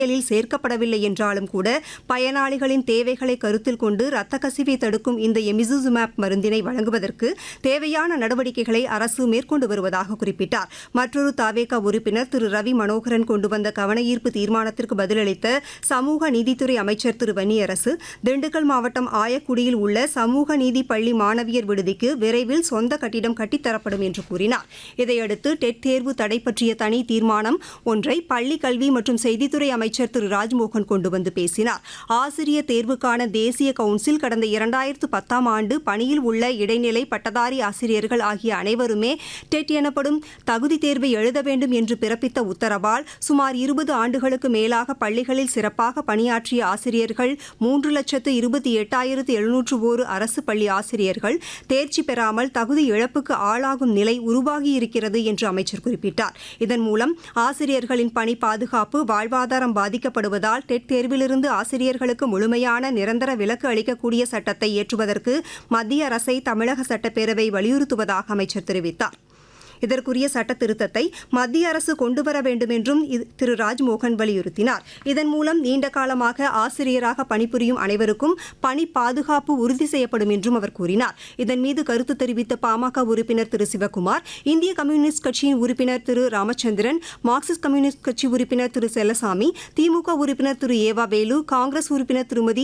பட்டியலில் சேர்க்கப்படவில்லை என்றாலும் கூட பயனாளிகளின் தேவைகளை கருத்தில் கொண்டு இரத்த கசிவை தடுக்கும் இந்த எமிசுசுமேப் மருந்தினை வழங்குவதற்கு தேவையான நடவடிக்கைகளை அரசு மேற்கொண்டு வருவதாக குறிப்பிட்டார் மற்றொரு தாவேகா உறுப்பினர் திரு ரவி மனோகரன் கொண்டு வந்த கவனஈர்ப்பு தீர்மானத்திற்கு பதிலளித்த சமூக நீதித்துறை அமைச்சர் திரு வன்னியரசு திண்டுக்கல் மாவட்டம் ஆயக்குடியில் உள்ள சமூக நீதி பள்ளி மாணவியர் விடுதிக்கு விரைவில் சொந்த கட்டிடம் கட்டித்தரப்படும் என்று கூறினார் இதையடுத்து டெட் தேர்வு தடை பற்றிய தனி தீர்மானம் ஒன்றை பள்ளி கல்வி மற்றும் செய்தித்துறை அமைச்சர் திரு ராஜ்மோகன் கொண்டு வந்து பேசினார் ஆசிரியர் தேர்வுக்கான தேசிய கவுன்சில் கடந்த இரண்டாயிரத்து பத்தாம் ஆண்டு பணியில் உள்ள இடைநிலை பட்டதாரி ஆசிரியர்கள் ஆகிய அனைவருமே டெட் எனப்படும் தகுதி தேர்வை எழுத வேண்டும் என்று பிறப்பித்த உத்தரவால் சுமார் இருபது ஆண்டுகளுக்கு மேலாக பள்ளிகளில் சிறப்பாக பணியாற்றிய ஆசிரியர்கள் மூன்று லட்சத்து இருபத்தி எட்டாயிரத்து எழுநூற்று ஓரு அரசு பள்ளி ஆசிரியர்கள் தேர்ச்சி பெறாமல் தகுதி இழப்புக்கு ஆளாகும் நிலை உருவாகியிருக்கிறது என்று அமைச்சர் குறிப்பிட்டார் இதன் மூலம் ஆசிரியர்களின் பணி பாதுகாப்பு வாழ்வாதாரம் பாதிக்கப்படுவதால் டெட் தேர்விலிருந்து ஆசிரியர்களுக்கு முழுமையான நிரந்தர விலக்கு அளிக்கக்கூடிய சட்டத்தை இயற்றுவதற்கு மத்திய அரசை தமிழக சட்டப்பேரவை வலியுறுத்துவதாக அமைச்சர் தெரிவித்தார் இதற்குரிய சட்ட திருத்தத்தை மத்திய அரசு கொண்டுவர வேண்டும் என்றும் இது- திரு ராஜ்மோகன் வலியுறுத்தினார் இதன் மூலம் நீண்ட காலமாக ஆசிரியராக பணிபுரியும் அனைவருக்கும் பணி பாதுகாப்பு உறுதி செய்யப்படும் என்றும் அவர் கூறினார் இதன் மீது கருத்து தெரிவித்த பாமக உறுப்பினர் திரு சிவக்குமார் இந்திய கம்யூனிஸ்ட் கட்சியின் உறுப்பினர் திரு ராமச்சந்திரன் மார்க்சிஸ்ட் கம்யூனிஸ்ட் கட்சி உறுப்பினர் திரு செல்லசாமி திமுக உறுப்பினர் திரு ஏவா வேலு காங்கிரஸ் உறுப்பினர் திருமதி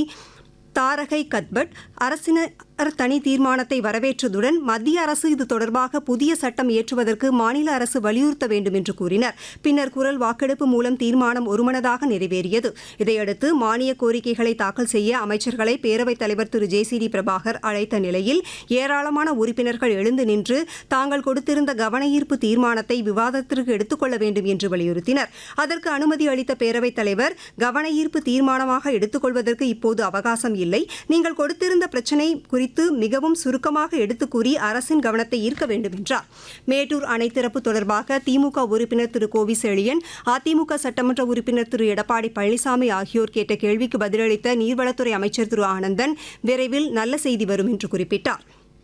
தாரகை கத்பட் அரசினர் தனி தீர்மானத்தை வரவேற்றதுடன் மத்திய அரசு இது தொடர்பாக புதிய சட்டம் இயற்றுவதற்கு மாநில அரசு வலியுறுத்த வேண்டும் என்று கூறினர் பின்னர் குரல் வாக்கெடுப்பு மூலம் தீர்மானம் ஒருமனதாக நிறைவேறியது இதையடுத்து மானிய கோரிக்கைகளை தாக்கல் செய்ய அமைச்சர்களை பேரவைத் தலைவர் Thiru J C D Prabhakar அழைத்த நிலையில் ஏராளமான உறுப்பினர்கள் எழுந்து நின்று தாங்கள் கொடுத்திருந்த கவனஈர்ப்பு தீர்மானத்தை விவாதத்திற்கு எடுத்துக்கொள்ள வேண்டும் என்று வலியுறுத்தினர் அதற்கு அனுமதி அளித்த பேரவைத் தலைவர் கவனஈர்ப்பு தீர்மானமாக எடுத்துக்கொள்வதற்கு இப்போது அவகாசம் இல்லை நீங்கள் கொடுத்திருந்த பிரச்சினை குறித்து மிகவும் சுருக்கமாக எடுத்துக் கூறி அரசின் கவனத்தை ஈர்க்க வேண்டும் என்றார் மேட்டூர் அணை திறப்பு தொடர்பாக திமுக உறுப்பினர் திரு கோவி செழியன் அதிமுக சட்டமன்ற உறுப்பினர் திரு எடப்பாடி பழனிசாமி ஆகியோர் கேட்ட கேள்விக்கு பதிலளித்த நீர்வளத்துறை அமைச்சர் திரு ஆனந்தன் விரைவில் நல்ல செய்தி வரும் என்று குறிப்பிட்டார்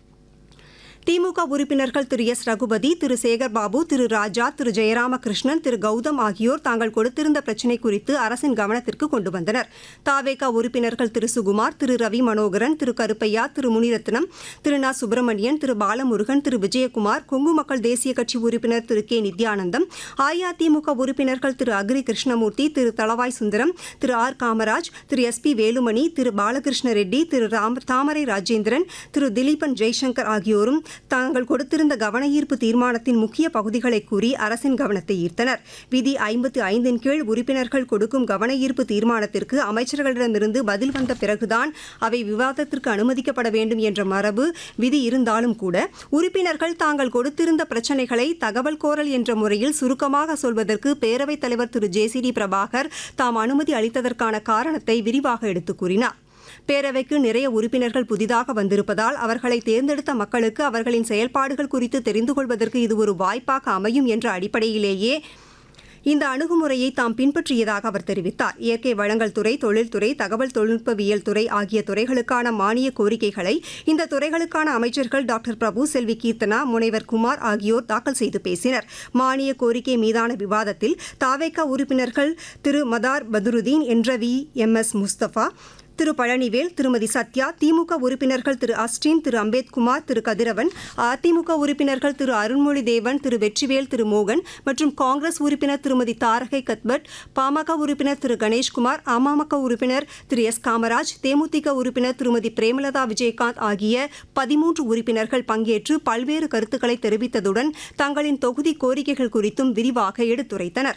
திமுக உறுப்பினர்கள் திரு எஸ் ரகுபதி திரு சேகர்பாபு திரு ராஜா திரு ஜெயராமகிருஷ்ணன் திரு கௌதம் ஆகியோர் தாங்கள் கொடுத்திருந்த பிரச்சினை குறித்து அரசின் கவனத்திற்கு கொண்டு வந்தனர் தாவேகா உறுப்பினர்கள் திரு சுகுமார் திரு ரவி மனோகரன் திரு கருப்பையா திரு முனிரத்னம் திரு நா சுப்பிரமணியன் திரு பாலமுருகன் திரு விஜயகுமார் கொங்கு மக்கள் தேசிய கட்சி உறுப்பினர் திரு கே நித்யானந்தம் அஇஅதிமுக உறுப்பினர்கள் Thiru Agri Krishnamurthy Thiru Dalavai Sundaram Thiru R Kamaraj Thiru S P Velumani Thiru Balakrishna Reddy Thiru Ram Thamarai Rajendran Thiru Dileepan Jaishankar ஆகியோரும் தாங்கள் கொடுத்திருந்த கவனஈர்ப்பு தீர்மானத்தின் முக்கிய பகுதிகளை கூறி அரசின் கவனத்தை ஈர்த்தனர் விதி ஐம்பத்து ஐந்தின் கீழ் உறுப்பினர்கள் கொடுக்கும் கவனஈர்ப்பு தீர்மானத்திற்கு அமைச்சர்களிடமிருந்து பதில் வந்த பிறகுதான் அவை விவாதத்திற்கு அனுமதிக்கப்பட வேண்டும் என்ற மரபு விதி இருந்தாலும் கூட உறுப்பினர்கள் தாங்கள் கொடுத்திருந்த பிரச்சினைகளை தகவல் கோரல் என்ற முறையில் சுருக்கமாக சொல்வதற்கு பேரவைத் தலைவர் Thiru J C D Prabhakar தாம் அனுமதி அளித்ததற்கான காரணத்தை விரிவாக எடுத்துக் கூறினார் பேரவைக்கு நிறைய உறுப்பினர்கள் புதிதாக வந்திருப்பதால் அவர்களை தேர்ந்தெடுத்த மக்களுக்கு அவர்களின் செயல்பாடுகள் குறித்து தெரிந்து கொள்வதற்கு இது ஒரு வாய்ப்பாக அமையும் என்ற அடிப்படையிலேயே இந்த அணுகுமுறையை தாம் பின்பற்றியதாக அவர் தெரிவித்தார் இயற்கை வளங்கள் துறை தொழில்துறை தகவல் தொழில்நுட்பவியல் துறை ஆகிய துறைகளுக்கான மானிய கோரிக்கைகளை இந்த துறைகளுக்கான அமைச்சர்கள் டாக்டர் பிரபு செல்வி கீர்த்தனா முனைவர் குமார் ஆகியோர் தாக்கல் செய்து பேசினர் மானிய கோரிக்கை மீதான விவாதத்தில் தாவேகா உறுப்பினர்கள் திரு மதார் பதுருதீன் என்ற V M S Mustafa Thiru Palanivel Thirumathi Sathya திமுக உறுப்பினர்கள் திரு அஸ்டின் திரு அம்பேத்குமார் திரு கதிரவன் அதிமுக உறுப்பினர்கள் திரு அருண்மொழி தேவன் திரு வெற்றிவேல் திரு மோகன் மற்றும் காங்கிரஸ் உறுப்பினர் திருமதி தாரகை கத்பட் பாமக உறுப்பினர் திரு கணேஷ்குமார் அமமுக உறுப்பினர் திரு எஸ் காமராஜ் தேமுதிக உறுப்பினர் திருமதி பிரேமலதா விஜயகாந்த் ஆகிய பதிமூன்று உறுப்பினர்கள் பங்கேற்று பல்வேறு கருத்துக்களை தெரிவித்ததுடன் தங்களின் தொகுதி கோரிக்கைகள் குறித்தும் விரிவாக எடுத்துரைத்தனர்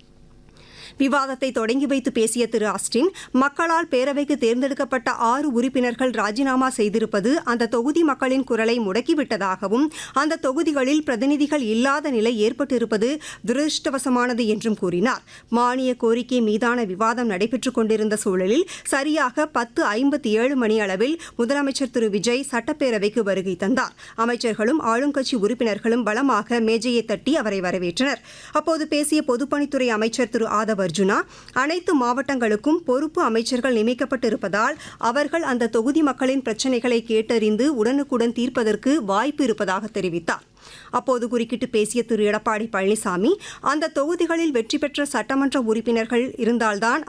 விவாதத்தை தொடங்கி வைத்து பேசிய திரு ஆஸ்டின் மக்களால் பேரவைக்கு தேர்ந்தெடுக்கப்பட்ட ஆறு உறுப்பினர்கள் ராஜினாமா செய்திருப்பது அந்த தொகுதி மக்களின் குரலை முடக்கிவிட்டதாகவும் அந்த தொகுதிகளில் பிரதிநிதிகள் இல்லாத நிலை ஏற்பட்டிருப்பது துரதிருஷ்டவசமானது என்றும் கூறினார் மானிய கோரிக்கை மீதான விவாதம் நடைபெற்றுக் கொண்டிருந்த சூழலில் சரியாக பத்து ஐம்பத்தி ஏழு மணி அளவில் முதலமைச்சர் திரு விஜய் சட்டப்பேரவைக்கு வருகை தந்தார் அமைச்சர்களும் ஆளுங்கட்சி உறுப்பினர்களும் பலமாக மேஜையை தட்டி அவரை வரவேற்றனர் அப்போது பேசிய பொதுப்பணித்துறை அமைச்சர் திரு ஆதவ் அர்ஜுனா அனைத்து மாவட்டங்களுக்கும் பொறுப்பு அமைச்சர்கள் நியமிக்கப்பட்டிருப்பதால் அவர்கள் அந்த தொகுதி மக்களின் பிரச்சினைகளை கேட்டறிந்து உடனுக்குடன் தீர்ப்பதற்கு வாய்ப்பு இருப்பதாக தெரிவித்தார் அப்போது குறுக்கிட்டு பேசிய திரு எடப்பாடி பழனிசாமி அந்த தொகுதிகளில் வெற்றி பெற்ற சட்டமன்ற உறுப்பினர்கள் இருந்தால்தான்